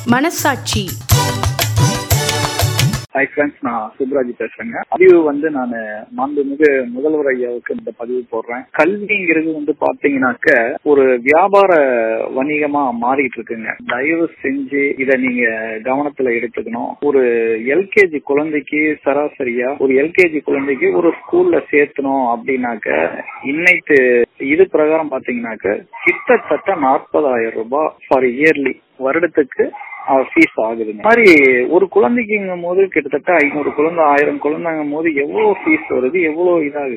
மனசாட்சி hi friends நான் சுப்ராஜ் பேசுறேங்க பதிவு வந்து நான் மாண்புமிகு முதல்வர் ஐயாவுக்கு இந்த பதிவு போடுறேன் கல்விங்கிறது வந்து பாத்தீங்கன்னாக்க ஒரு வியாபார வணிகமா மாறிட்டு இருக்குங்க தயவு செஞ்சு இத நீங்க கவனத்துல எடுத்துக்கணும் ஒரு எல்கேஜி குழந்தைக்கு சராசரியா ஒரு எல்கேஜி குழந்தைக்கு ஒரு ஸ்கூல்ல சேர்த்தணும் அப்படின்னாக்க இன்னைக்கு இது பிரகாரம் பாத்தீங்கன்னாக்க கிட்டத்தட்ட நாற்பதாயிரம் ரூபாய் ஃபார் இயர்லி வருடத்துக்கு ஃபீஸ் ஆகுதுங்க மாதிரி ஒரு குழந்தைக்குங்கும் போது கிட்டத்தட்ட ஐநூறு குழந்தை ஆயிரம் குழந்தைங்கும் போது எவ்வளவு ஃபீஸ் வருது எவ்வளவு இதாகுது